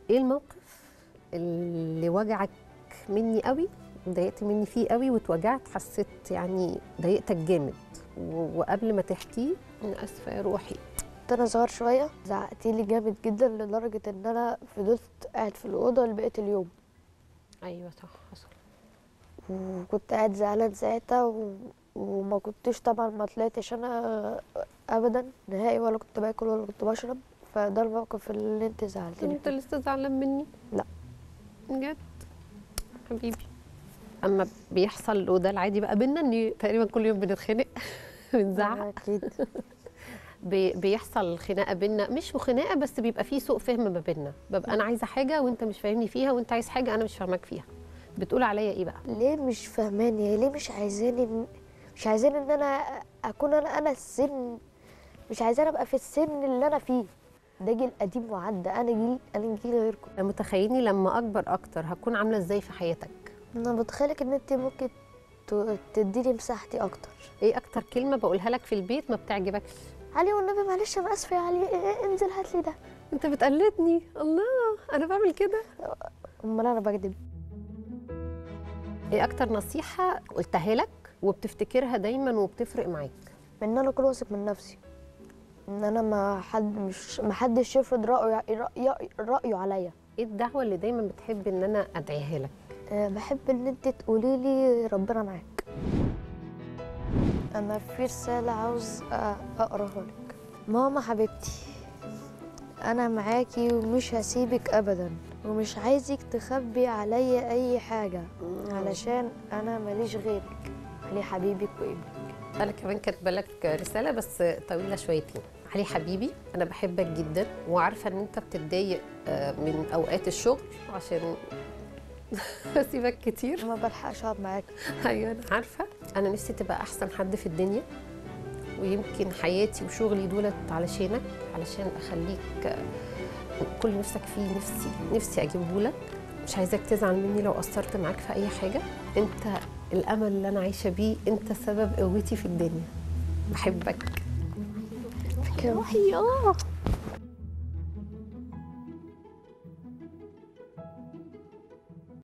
ايه الموقف اللي وجعك مني قوي ضايقت مني فيه قوي واتوجعت حسيت يعني ضايقتك جامد و- وقبل ما تحكيه انا اسفه يا روحي كنت انا صغير شويه زعقتي لي جامد جدا لدرجه ان انا فضلت قاعد في الاوضه لبقيه اليوم ايوه صح حصل وكنت قاعد زعلان ساعتها و... وما كنتش طبعا ما طلعتش انا ابدا نهائي ولا كنت باكل ولا كنت بشرب فده الموقف اللي انت زعلتني انت فيه لسه زعلان مني لا. بجد حبيبي اما بيحصل وده العادي بقى بينا ان تقريبا كل يوم بنتخانق بنزعق اكيد بي- بيحصل خناقه بينا مش خناقه بس بيبقى فيه سوء فهم ما بينا ببقى انا عايزه حاجه وانت مش فاهمني فيها وانت عايز حاجه انا مش فاهمك فيها بتقول عليا ايه بقى ليه مش فاهماني ليه مش عايزاني مش عايزاني ان انا اكون انا انا السن مش عايزاني ابقى في السن اللي انا فيه ده جيل قديم وعدى انا جيل انا جيل غيركم متخيلني لما اكبر اكتر هكون عامله ازاي في حياتك انا بتخيلك ان انت ممكن ت- تديني مساحتي اكتر ايه اكتر كلمه بقولها لك في البيت ما بتعجبكش علي والنبي معلش انا اسفه يا علي إيه- انزل هات لي ده انت بتقلدني الله انا بعمل كده امال انا بكذب ايه اكتر نصيحه قلتها لك وبتفتكرها دايما وبتفرق معاك ان انا اكون واثق من نفسي ان انا ما حد مش ما حدش يفرض رايه رأي- رايه عليا ايه الدعوه اللي دايما بتحب ان انا ادعيها لك أه بحب ان انت تقولي لي ربنا معاك انا في رساله عاوز أ- اقراها لك ماما حبيبتي انا معاكي ومش هسيبك ابدا ومش عايزك تخبي عليا اي حاجه علشان انا ماليش غيرك علي حبيبك وابنك انا كمان كاتبه لك رساله بس طويله شويتين علي حبيبي انا بحبك جدا وعارفه ان انت بتتضايق آه، من اوقات الشغل عشان بسيبك كتير ما بلحقش اقعد معاك ايوه انا عارفه انا نفسي تبقى احسن حد في الدنيا ويمكن حياتي وشغلي دولت علشانك علشان اخليك آه، كل نفسك فيه نفسي نفسي اجيبه لك مش عايزاك تزعل مني لو قصرت معاك في اي حاجه انت الامل اللي انا عايشه بيه انت سبب قوتي في الدنيا بحبك روحي اه